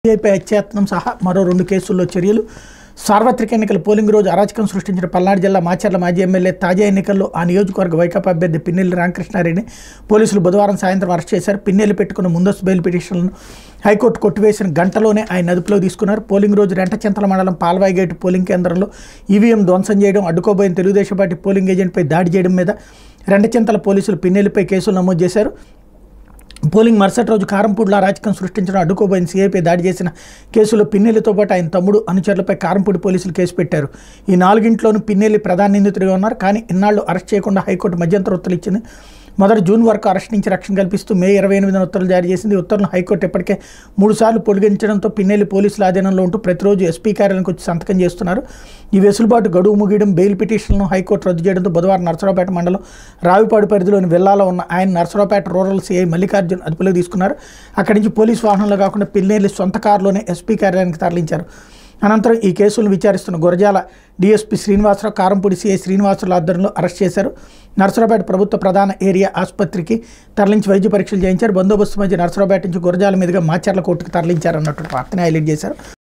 సిఐపై హత్యాయత్నం సహా మరో రెండు కేసుల్లో చర్యలు సార్వత్రిక ఎన్నికల పోలింగ్ రోజు అరాచకం సృష్టించిన పల్నాడు జిల్లా మాచర్ల మాజీ ఎమ్మెల్యే తాజా ఎన్నికల్లో ఆ నియోజకవర్గ వైకాపా అభ్యర్థి పిన్నెల్లి రామకృష్ణారెడ్డిని పోలీసులు బుధవారం సాయంత్రం అరెస్ట్ చేశారు పిన్నెల్లి పెట్టుకున్న ముందస్తు బెయిల్ పిటిషన్లను హైకోర్టు కొట్టివేసిన గంటలోనే ఆయన అదుపులో తీసుకున్నారు పోలింగ్ రోజు రెంటచింతల మండలం పాల్వాయి గేటు పోలింగ్ కేంద్రంలో ఈవీఎం ధ్వంసం చేయడం అడ్డుకోబోయిన తెలుగుదేశం పార్టీ పోలింగ్ ఏజెంట్పై దాడి చేయడం మీద రెంటచింతల పోలీసులు పిన్నెల్లిపై కేసులు నమోదు చేశారు పోలింగ్ మరుసటి రోజు కారంపూడిలో అరాచకం సృష్టించడం అడ్డుకోబోయిన సీఐపై దాడి చేసిన కేసులో పిన్నెల్లితో పాటు ఆయన తమ్ముడు అనుచరులపై కారంపూడి పోలీసులు కేసు పెట్టారు ఈ నాలుగింట్లోనూ పిన్నెల్లి ప్రధాన నిందితుడిగా ఉన్నారు కానీ ఇన్నాళ్లు అరెస్ట్ చేయకుండా హైకోర్టు మధ్యంతర ఉత్తర్వులు ఇచ్చింది మొదటి జూన్ వరకు అరెస్ట్ నుంచి రక్షణ కల్పిస్తూ మే ఇరవై ఎనిమిదిన ఉత్తర్వులు జారీ చేసింది ఈ ఉత్తర్వులను హైకోర్టు ఇప్పటికే మూడు సార్లు పొడిగించడంతో పిన్నెల్లి పోలీసుల ఆధీనంలో ఉంటూ ప్రతిరోజు ఎస్పీ కార్యాలయానికి వచ్చి సంతకం చేస్తున్నారు ఈ వెసులుబాటు గడువు ముగియడం బెయిల్ పిటిషన్లను హైకోర్టు రద్దు చేయడంతో బుధవారం నర్సరావుపేట మండలం రావిపాడు పరిధిలోని వెల్లాలో ఉన్న ఆయన నర్సరావుపేట రూరల్ సీఐ మల్లికార్జున్ అదుపులోకి తీసుకున్నారు అక్కడి నుంచి పోలీస్ వాహనంలో కాకుండా పిన్నెల్లి సొంత కారులోనే ఎస్పీ కార్యాలయానికి తరలించారు అనంతరం ఈ కేసులను విచారిస్తున్న గురజాల డీఎస్పీ శ్రీనివాసరావు కారంపూడి సిఐ శ్రీనివాసరావు ఆధ్వర్యంలో అరెస్ట్ చేశారు నర్సరావుపేట ప్రభుత్వ ప్రధాన ఏరియా ఆసుపత్రికి తరలించి వైద్య పరీక్షలు చేయించారు బందోబస్తు మధ్య నర్సరావుపేట నుంచి గురజాల మీదుగా మాచర్ల కోర్టుకు తరలించారన్నట్టు వార్తని హైలైట్ చేశారు